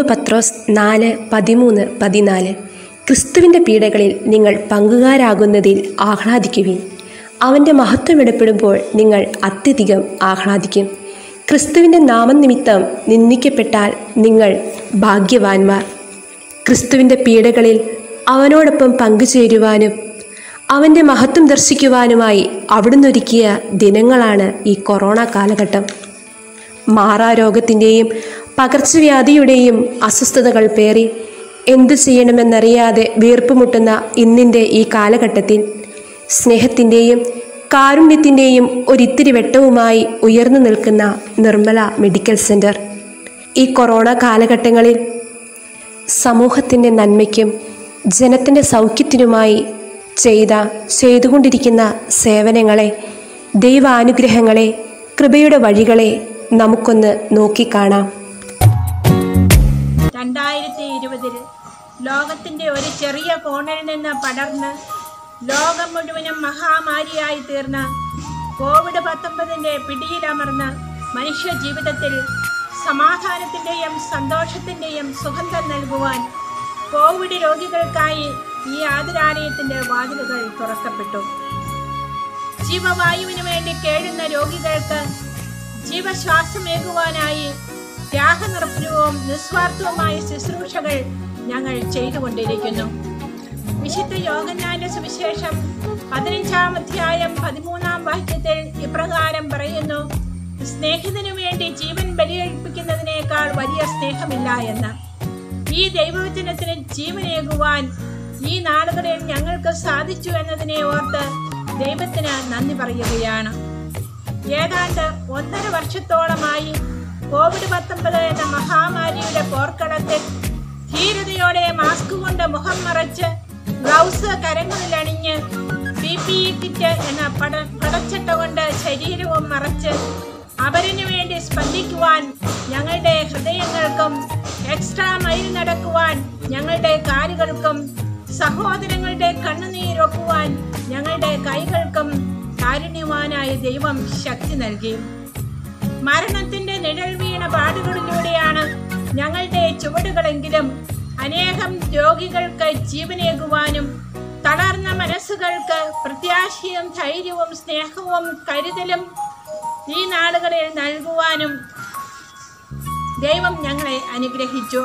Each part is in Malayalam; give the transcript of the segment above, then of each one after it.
പത്രോസ് നാല് പതിമൂന്ന് പതിനാല് ക്രിസ്തുവിൻ്റെ പീഡകളിൽ നിങ്ങൾ പങ്കുകാരാകുന്നതിൽ ആഹ്ലാദിക്കുവിൻ അവൻ്റെ മഹത്വം വെളിപ്പെടുമ്പോൾ നിങ്ങൾ അത്യധികം ആഹ്ലാദിക്കും ക്രിസ്തുവിൻ്റെ നാമനിമിത്തം നിന്ദിക്കപ്പെട്ടാൽ നിങ്ങൾ ഭാഗ്യവാന്മാർ ക്രിസ്തുവിൻ്റെ പീഡകളിൽ അവനോടൊപ്പം പങ്കുചേരുവാനും അവൻ്റെ മഹത്വം ദർശിക്കുവാനുമായി അവിടുന്ന് ഒരുക്കിയ ദിനങ്ങളാണ് ഈ കൊറോണ കാലഘട്ടം മാറാരോഗത്തിൻ്റെയും പകർച്ചവ്യാധിയുടെയും അസ്വസ്ഥതകൾ പേറി എന്തു ചെയ്യണമെന്നറിയാതെ വീർപ്പുമുട്ടുന്ന ഇന്നിൻ്റെ ഈ കാലഘട്ടത്തിൽ സ്നേഹത്തിൻ്റെയും കാരുണ്യത്തിൻ്റെയും ഒരിത്തിരി വെട്ടവുമായി ഉയർന്നു നിൽക്കുന്ന നിർമ്മല മെഡിക്കൽ സെൻറ്റർ ഈ കൊറോണ കാലഘട്ടങ്ങളിൽ സമൂഹത്തിൻ്റെ നന്മയ്ക്കും ജനത്തിൻ്റെ സൗഖ്യത്തിനുമായി ചെയ്ത ചെയ്തുകൊണ്ടിരിക്കുന്ന സേവനങ്ങളെ ദൈവാനുഗ്രഹങ്ങളെ കൃപയുടെ വഴികളെ നമുക്കൊന്ന് നോക്കിക്കാണാം രണ്ടായിരത്തി ഇരുപതിൽ ലോകത്തിന്റെ ഒരു ചെറിയ കോണിൽ നിന്ന് പടർന്ന് ലോകം മുഴുവനും മഹാമാരിയായി തീർന്ന കോവിഡ് പത്തൊമ്പതിന്റെ പിടിയിലമർന്ന് മനുഷ്യ ജീവിതത്തിൽ സമാധാനത്തിന്റെയും സന്തോഷത്തിന്റെയും സുഗന്ധം നൽകുവാൻ കോവിഡ് രോഗികൾക്കായി ഈ ആതുരാലയത്തിന്റെ വാതിലുകൾ തുറക്കപ്പെട്ടു ജീവവായുവിന് വേണ്ടി കേഴുന്ന രോഗികൾക്ക് ജീവശ്വാസമേകുവാനായി ത്യാഗനിർഭരവും നിസ്വാർത്ഥവുമായ ശുശ്രൂഷകൾ ഞങ്ങൾ ചെയ്തുകൊണ്ടിരിക്കുന്നു വിശുദ്ധ യോഗന്നാന്റെ സുവിശേഷം പതിനഞ്ചാം അധ്യായം പതിമൂന്നാം വാക്യത്തിൽ ഇപ്രകാരം പറയുന്നു സ്നേഹിതനു വേണ്ടി ജീവൻ ബലിയർപ്പിക്കുന്നതിനേക്കാൾ വലിയ സ്നേഹമില്ല എന്ന് ഈ ദൈവവചനത്തിന് ജീവനേകുവാൻ ഈ നാളുകളിൽ ഞങ്ങൾക്ക് സാധിച്ചു എന്നതിനെ ഓർത്ത് ദൈവത്തിന് നന്ദി പറയുകയാണ് ഏതാണ്ട് ഒന്നര വർഷത്തോളമായി കോവിഡ് പത്തൊമ്പത് എന്ന മഹാമാരിയുടെ പോർക്കളത്തിൽ ധീരതയോടെ മാസ്ക് കൊണ്ട് മുഖം മറച്ച് ഗ്ലൗസ് കരങ്ങളിൽ അണിഞ്ഞ് പി പി ഇ കിറ്റ് എന്ന പട പടച്ചട്ട കൊണ്ട് ശരീരവും മറച്ച് അവരിനു വേണ്ടി സ്പന്ദിക്കുവാൻ ഞങ്ങളുടെ ഹൃദയങ്ങൾക്കും എക്സ്ട്രാ മൈൽ നടക്കുവാൻ ഞങ്ങളുടെ കാലുകൾക്കും സഹോദരങ്ങളുടെ കണ്ണുനീരൊപ്പുവാൻ ഞങ്ങളുടെ കൈകൾക്കും കാരുണ്യവാനായ ദൈവം ശക്തി നൽകി മരണത്തിന്റെ നിഴൽ വീണ പാടുകളിലൂടെയാണ് ഞങ്ങളുടെ ചുവടുകളെങ്കിലും അനേകം രോഗികൾക്ക് ജീവനേകുവാനും തളർന്ന മനസ്സുകൾക്ക് പ്രത്യാശയും ധൈര്യവും സ്നേഹവും കരുതലും ഈ നാളുകളിൽ നൽകുവാനും ദൈവം ഞങ്ങളെ അനുഗ്രഹിച്ചു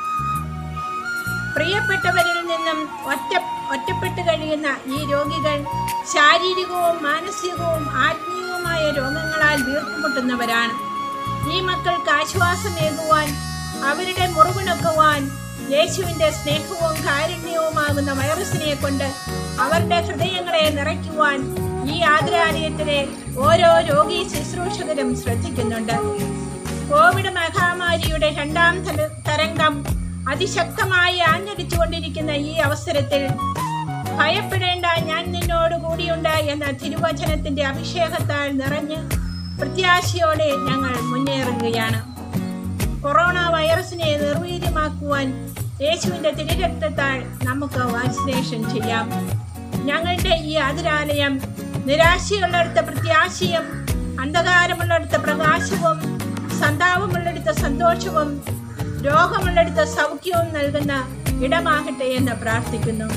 പ്രിയപ്പെട്ടവരിൽ നിന്നും ഒറ്റ ഒറ്റപ്പെട്ട് കഴിയുന്ന ഈ രോഗികൾ ശാരീരികവും മാനസികവും ആത്മീയവുമായ രോഗങ്ങളാൽ വീർപ്പുമുട്ടുന്നവരാണ് ഈ മക്കൾക്ക് ആശ്വാസമേകുവാൻ അവരുടെ മുറിവുണക്കുവാൻ യേശുവിന്റെ സ്നേഹവും കാരുണ്യവുമാകുന്ന വൈറസിനെ കൊണ്ട് അവരുടെ ഹൃദയങ്ങളെ നിറയ്ക്കുവാൻ ഈ ആതുരാലയത്തിലെ ഓരോ രോഗി ശുശ്രൂഷകരും ശ്രദ്ധിക്കുന്നുണ്ട് കോവിഡ് മഹാമാരിയുടെ രണ്ടാം തല- തരംഗം അതിശക്തമായി ആഞ്ഞടിച്ചുകൊണ്ടിരിക്കുന്ന ഈ അവസരത്തിൽ ഭയപ്പെടേണ്ട ഞാൻ നിന്നോട് കൂടിയുണ്ട് എന്ന തിരുവചനത്തിന്റെ അഭിഷേകത്താൽ നിറഞ്ഞ് പ്രത്യാശയോടെ ഞങ്ങൾ മുന്നേറുകയാണ് കൊറോണ വൈറസിനെ നിർവീര്യമാക്കുവാൻ യേശുവിന്റെ തിരുരക്തത്താൽ നമുക്ക് വാക്സിനേഷൻ ചെയ്യാം ഞങ്ങളുടെ ഈ അതിരാലയം നിരാശയുള്ളിടത്ത് പ്രത്യാശയും അന്ധകാരമുള്ളിടത്ത് പ്രകാശവും സന്താപമുള്ളിടത്ത് സന്തോഷവും രോഗമുള്ളിടത്ത് സൗഖ്യവും നൽകുന്ന ഇടമാകട്ടെ എന്ന് പ്രാർത്ഥിക്കുന്നു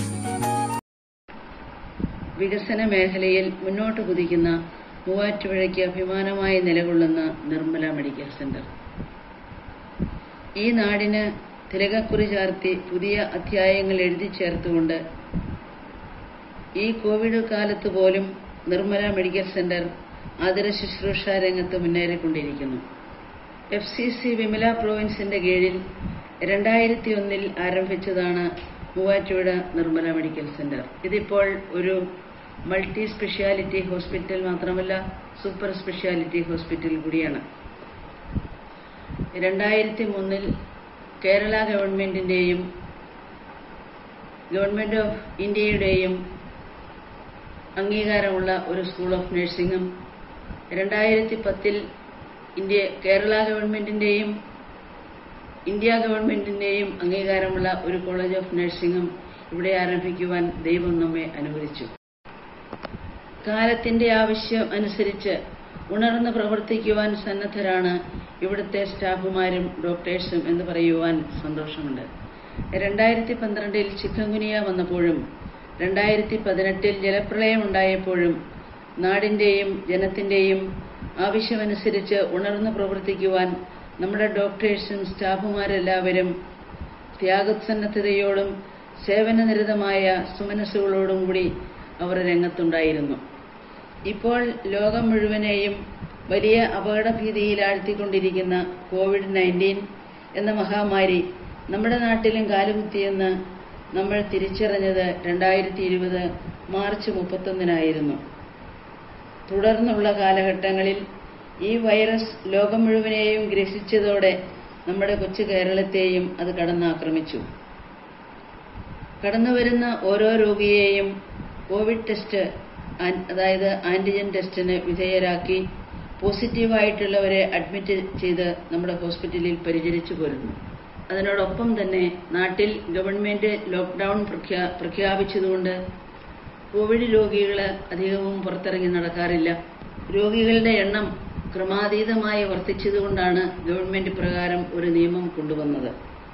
വികസന മേഖലയിൽ മുന്നോട്ട് കുതിക്കുന്ന മൂവാറ്റുപുഴയ്ക്ക് അഭിമാനമായി നിലകൊള്ളുന്ന നിർമ്മല മെഡിക്കൽ സെന്റർ ഈ നാടിന് തിലകക്കുറി ചാർത്തി പുതിയ അധ്യായങ്ങൾ എഴുതി ചേർത്തുകൊണ്ട് ഈ കോവിഡ് കാലത്ത് പോലും നിർമ്മല മെഡിക്കൽ സെന്റർ ആദര ശുശ്രൂഷ രംഗത്ത് മുന്നേറിക്കൊണ്ടിരിക്കുന്നു എഫ് സി സി വിമല പ്രോവിൻസിന്റെ കീഴിൽ രണ്ടായിരത്തി ഒന്നിൽ ആരംഭിച്ചതാണ് മൂവാറ്റുപുഴ നിർമ്മല മെഡിക്കൽ സെന്റർ ഇതിപ്പോൾ ഒരു മൾട്ടി സ്പെഷ്യാലിറ്റി ഹോസ്പിറ്റൽ മാത്രമല്ല സൂപ്പർ സ്പെഷ്യാലിറ്റി ഹോസ്പിറ്റൽ കൂടിയാണ് രണ്ടായിരത്തി മൂന്നിൽ കേരള ഗവൺമെന്റിന്റെയും ഗവൺമെന്റ് ഓഫ് ഇന്ത്യയുടെയും അംഗീകാരമുള്ള ഒരു സ്കൂൾ ഓഫ് നഴ്സിംഗും രണ്ടായിരത്തി പത്തിൽ ഇന്ത്യ കേരള ഗവൺമെന്റിന്റെയും ഇന്ത്യ ഗവൺമെന്റിന്റെയും അംഗീകാരമുള്ള ഒരു കോളേജ് ഓഫ് നഴ്സിംഗും ഇവിടെ ആരംഭിക്കുവാൻ ദൈവം നമ്മെ അനുവദിച്ചു കാലത്തിന്റെ ആവശ്യം അനുസരിച്ച് ഉണർന്ന് പ്രവർത്തിക്കുവാൻ സന്നദ്ധരാണ് ഇവിടുത്തെ സ്റ്റാഫുമാരും ഡോക്ടേഴ്സും എന്ന് പറയുവാൻ സന്തോഷമുണ്ട് രണ്ടായിരത്തി പന്ത്രണ്ടിൽ ചിക്കൻഗുനിയ വന്നപ്പോഴും രണ്ടായിരത്തി പതിനെട്ടിൽ ജലപ്രളയം ഉണ്ടായപ്പോഴും നാടിൻ്റെയും ജനത്തിൻ്റെയും ആവശ്യമനുസരിച്ച് ഉണർന്ന് പ്രവർത്തിക്കുവാൻ നമ്മുടെ ഡോക്ടേഴ്സും സ്റ്റാഫുമാരെല്ലാവരും ത്യാഗസന്നദ്ധതയോടും സേവനനിരതമായ സുമനസ്സുകളോടും കൂടി അവർ രംഗത്തുണ്ടായിരുന്നു ഇപ്പോൾ ലോകം മുഴുവനെയും വലിയ അപകടഭീതിയിലാഴ്ത്തിക്കൊണ്ടിരിക്കുന്ന കോവിഡ് നയൻറ്റീൻ എന്ന മഹാമാരി നമ്മുടെ നാട്ടിലും കാലുകുത്തിയെന്ന് നമ്മൾ തിരിച്ചറിഞ്ഞത് രണ്ടായിരത്തി ഇരുപത് മാർച്ച് മുപ്പത്തൊന്നിനായിരുന്നു തുടർന്നുള്ള കാലഘട്ടങ്ങളിൽ ഈ വൈറസ് ലോകം മുഴുവനെയും ഗ്രസിച്ചതോടെ നമ്മുടെ കൊച്ചു കേരളത്തെയും അത് കടന്നാക്രമിച്ചു കടന്നുവരുന്ന ഓരോ രോഗിയെയും കോവിഡ് ടെസ്റ്റ് ആൻ- അതായത് ആന്റിജൻ ടെസ്റ്റിന് വിധേയരാക്കി പോസിറ്റീവായിട്ടുള്ളവരെ അഡ്മിറ്റ് ചെയ്ത് നമ്മുടെ ഹോസ്പിറ്റലിൽ പരിചരിച്ചു പോരുന്നു അതിനോടൊപ്പം തന്നെ നാട്ടിൽ ഗവൺമെന്റ് ലോക്ക്ഡൌൺ പ്രഖ്യാ പ്രഖ്യാപിച്ചതുകൊണ്ട് കോവിഡ് രോഗികൾ അധികവും പുറത്തിറങ്ങി നടക്കാറില്ല രോഗികളുടെ എണ്ണം ക്രമാതീതമായി വർദ്ധിച്ചതുകൊണ്ടാണ് ഗവൺമെന്റ് പ്രകാരം ഒരു നിയമം കൊണ്ടുവന്നത്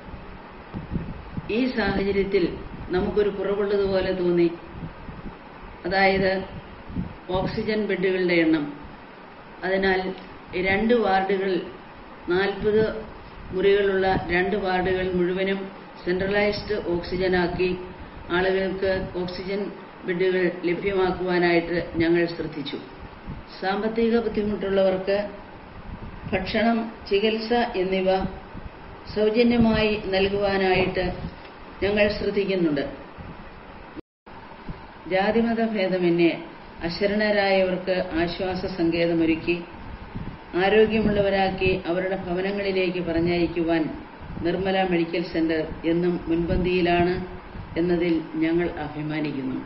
ഈ സാഹചര്യത്തിൽ നമുക്കൊരു കുറവുള്ളതുപോലെ തോന്നി അതായത് ഓക്സിജൻ ബെഡുകളുടെ എണ്ണം അതിനാൽ രണ്ട് വാർഡുകൾ നാൽപ്പത് മുറികളുള്ള രണ്ട് വാർഡുകൾ മുഴുവനും സെൻട്രലൈസ്ഡ് ഓക്സിജനാക്കി ആളുകൾക്ക് ഓക്സിജൻ ബെഡുകൾ ലഭ്യമാക്കുവാനായിട്ട് ഞങ്ങൾ ശ്രദ്ധിച്ചു സാമ്പത്തിക ബുദ്ധിമുട്ടുള്ളവർക്ക് ഭക്ഷണം ചികിത്സ എന്നിവ സൗജന്യമായി നൽകുവാനായിട്ട് ഞങ്ങൾ ശ്രദ്ധിക്കുന്നുണ്ട് ജാതിമത ഭേദമന്യേ അശരണരായവർക്ക് ആശ്വാസ സങ്കേതമൊരുക്കി ആരോഗ്യമുള്ളവരാക്കി അവരുടെ ഭവനങ്ങളിലേക്ക് പറഞ്ഞയക്കുവാൻ നിർമ്മല മെഡിക്കൽ സെന്റർ എന്നും മുൻപന്തിയിലാണ് എന്നതിൽ ഞങ്ങൾ അഭിമാനിക്കുന്നു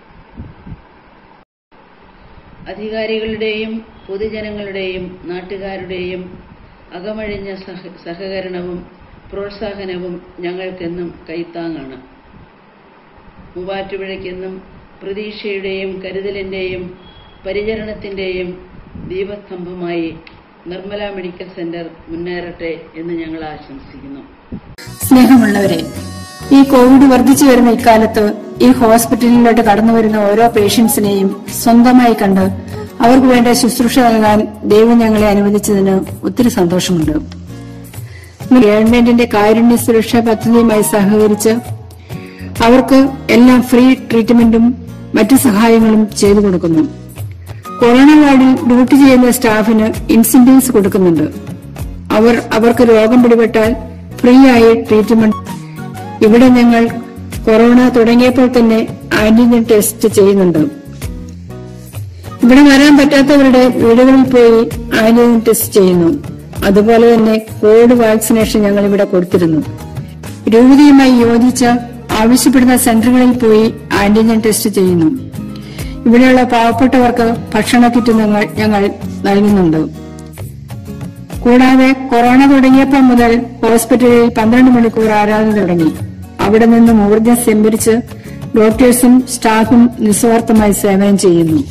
അധികാരികളുടെയും പൊതുജനങ്ങളുടെയും നാട്ടുകാരുടെയും അകമഴിഞ്ഞ സഹ സഹകരണവും പ്രോത്സാഹനവും ഞങ്ങൾക്കെന്നും കൈത്താങ്ങാണ് മൂവാറ്റുപുഴയ്ക്കെന്നും പ്രതീക്ഷയുടെയും കരുതലിന്റെയും പരിചരണത്തിന്റെയും ദീപസ്തംഭമായി നിർമ്മല മെഡിക്കൽ സെന്റർ മുന്നേറട്ടെ എന്ന് ഞങ്ങൾ ആശംസിക്കുന്നു സ്നേഹമുള്ളവരെ ഈ കോവിഡ് വർദ്ധിച്ചു വരുന്ന ഇക്കാലത്ത് ഈ ഹോസ്പിറ്റലിലോട്ട് കടന്നു വരുന്ന ഓരോ പേഷ്യൻസിനെയും സ്വന്തമായി കണ്ട് അവർക്ക് വേണ്ട ശുശ്രൂഷ നൽകാൻ ദൈവം ഞങ്ങളെ അനുവദിച്ചതിന് ഒത്തിരി സന്തോഷമുണ്ട് ഗവൺമെന്റിന്റെ കാരുണ്യ സുരക്ഷാ പദ്ധതിയുമായി സഹകരിച്ച് അവർക്ക് എല്ലാം ഫ്രീ ട്രീറ്റ്മെന്റും മറ്റു സഹായങ്ങളും ചെയ്തു കൊടുക്കുന്നു കൊറോണ വാർഡിൽ ഡ്യൂട്ടി ചെയ്യുന്ന സ്റ്റാഫിന് ഇൻസെന്റീവ്സ് കൊടുക്കുന്നുണ്ട് അവർ അവർക്ക് രോഗം പിടിപെട്ടാൽ ഫ്രീ ആയി ട്രീറ്റ്മെന്റ് ഇവിടെ ഞങ്ങൾ കൊറോണ തുടങ്ങിയപ്പോൾ തന്നെ ആന്റിജൻ ടെസ്റ്റ് ചെയ്യുന്നുണ്ട് ഇവിടെ വരാൻ പറ്റാത്തവരുടെ വീടുകളിൽ പോയി ആന്റിജൻ ടെസ്റ്റ് ചെയ്യുന്നു അതുപോലെ തന്നെ കോവിഡ് വാക്സിനേഷൻ ഞങ്ങൾ ഇവിടെ കൊടുത്തിരുന്നു രൂപതയുമായി യോജിച്ച ആവശ്യപ്പെടുന്ന സെന്ററുകളിൽ പോയി ആന്റിജൻ ടെസ്റ്റ് ചെയ്യുന്നു ഇവിടെയുള്ള പാവപ്പെട്ടവർക്ക് ഭക്ഷണ കിറ്റ് ഞങ്ങൾ ഞങ്ങൾ നൽകുന്നുണ്ട് കൂടാതെ കൊറോണ തുടങ്ങിയപ്പോൾ മുതൽ ഹോസ്പിറ്റലിൽ പന്ത്രണ്ട് മണിക്കൂർ ആരാധന തുടങ്ങി അവിടെ നിന്നും ഊർജ്ജം സംഭരിച്ച് ഡോക്ടേഴ്സും സ്റ്റാഫും നിസ്വാർത്ഥമായി സേവനം ചെയ്യുന്നു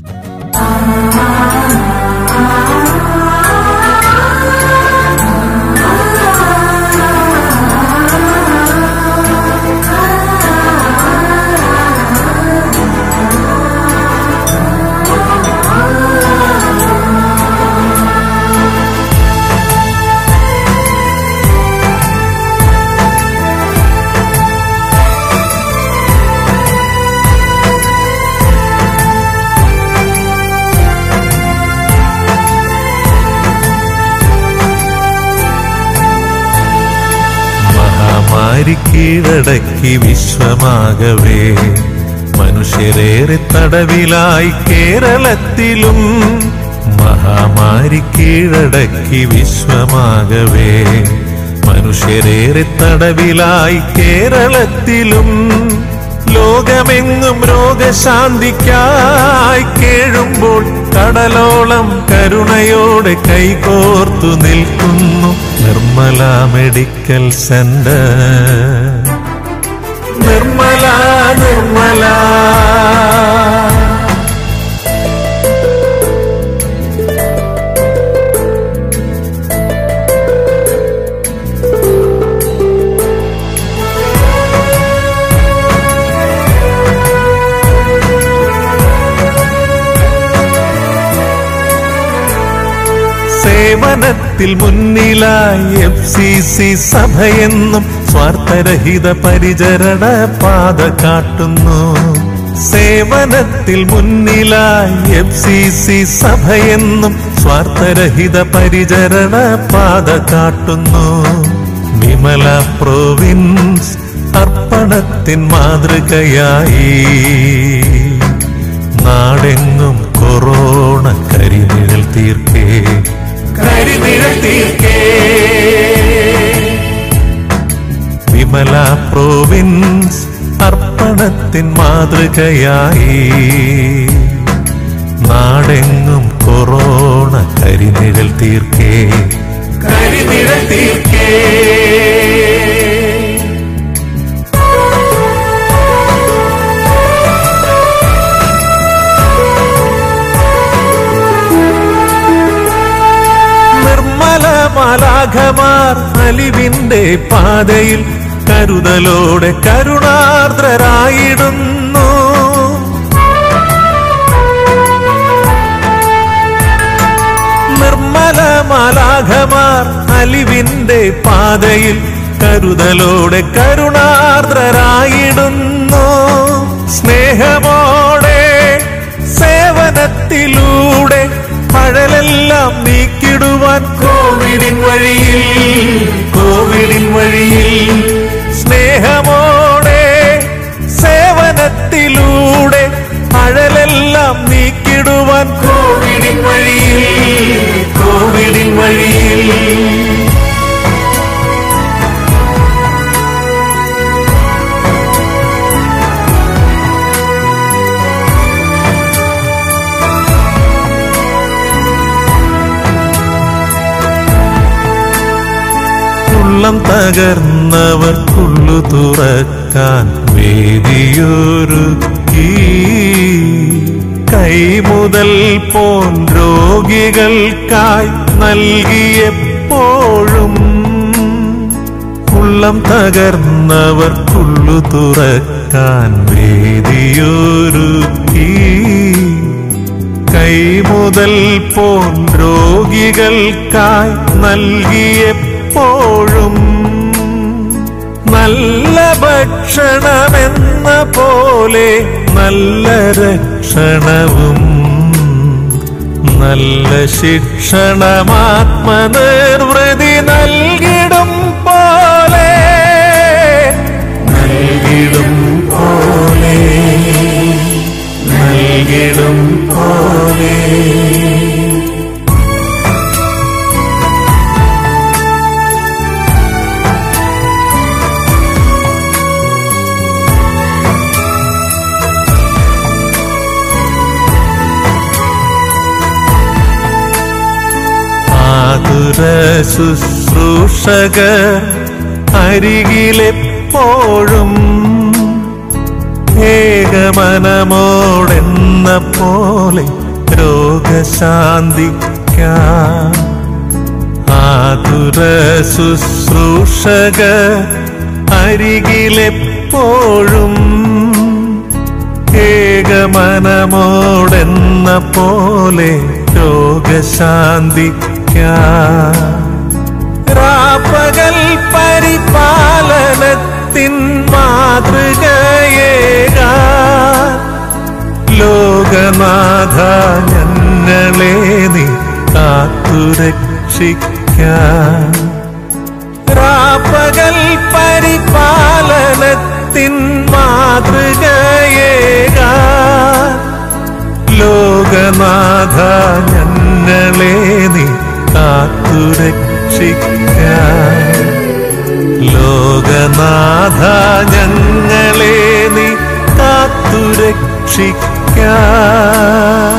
മഹാമാരി കീഴടക്കി വിശ്വമാകവേ മനുഷ്യരേറെ തടവിലായി കേരളത്തിലും മഹാമാരി കീഴടക്കി വിശ്വമാകവേ മനുഷ്യരേറെ തടവിലായി കേരളത്തിലും ലോകമെങ്ങും രോഗശാന്തിക്കായി കേഴുമ്പോൾ കടലോളം കരുണയോടെ കൈകോർത്തു നിൽക്കുന്നു നിർമ്മല മെഡിക്കൽ സെന്റർ നിർമ്മല നിർമ്മല സേവനത്തിൽ മുന്നിലായി എഫ് സി സി സഭയെന്നും സ്വാർത്ഥരഹിത പരിചരണ പാത കാട്ടുന്നു സേവനത്തിൽ മുന്നിലായി എഫ് സി സി സഭയെന്നും സ്വാർത്ഥരഹിത പരിചരണ പാത കാട്ടുന്നു വിമല പ്രോവിൻസ് അർപ്പണത്തിൻ മാതൃകയായി നാടെങ്ങും കൊറോണ കരിനിഴൽ തീർക്കേ കരിനിഴൽ തീർക്കേ വിമല പ്രോവിൻസ് അർപ്പണത്തിൻ മാതൃകയായി നാടെങ്ങും കൊറോണ കരിനിഴൽ തീർക്കേ കരിനിഴൽ തീർക്കേ നിർമ്മല മാലാഖമാർ അലിവിന്റെ പാതയിൽ കരുതലോടെ കരുണാർദ്രരായിടുന്നു നിർമ്മല മാലാഖമാർ അലിവിന്റെ പാതയിൽ കരുതലോടെ കരുണാർദ്രരായിടുന്നു സ്നേഹമോടെ സേവനത്തിലൂടെ പഴലെല്ലാം നീക്കിടുവാൻ കോവിഡിൻ വഴിയിൽ കോവിഡിൻ വഴിയിൽ സ്നേഹമോടെ സേവനത്തിലൂടെ അഴലെല്ലാം നീക്കിടുവാൻ കോവിഡിൻ വഴിയിൽ കോവിഡിൻ വഴിയിൽ ഉള്ളം തകർന്നവർക്കുള്ളു തുറക്കാൻ വേദിയൊരുക്കി കൈമുതൽ പോൻ രോഗികൾക്കായി നൽകിയപ്പോഴും ഉള്ളം തകർന്നവർക്കുള്ളു തുറക്കാൻ വേദിയൊരുക്കി കൈമുതൽ പോൻ രോഗികൾക്കായി നൽകിയപ്പോഴും നല്ല ഭക്ഷണമെന്ന പോലെ നല്ല രക്ഷണവും നല്ല ശിക്ഷണമാത്മനിർവൃതി നൽകിടും പോലെ നൽകിടും പോലെ നൽകിടും പോലെ ആതുര ശുശ്രൂഷകർ അരികിലെപ്പോഴും ഏകമനമോടെന്ന പോലെ രോഗശാന്തിക്കാൻ ആതുര ശുശ്രൂഷകർ അരികിലെപ്പോഴും ഏകമനമോടെന്ന പോലെ രോഗശാന്തിക്കാൻ രാപ്പകൽ പരിപാലനത്തിൻ മാതൃകയേകാൻ ലോകനാഥ ഞങ്ങളെ നീ കാത്തുരക്ഷിക്കാൻ രാപ്പകൽ പരിപാലനത്തിൻ മാതൃകയേകാൻ ലോകനാഥ ഞങ്ങളെ നീ കാത്തുരക്ഷിക്കാൻ ലോകനാഥ ഞങ്ങളെ നീ കാത്തുരക്ഷിക്കാൻ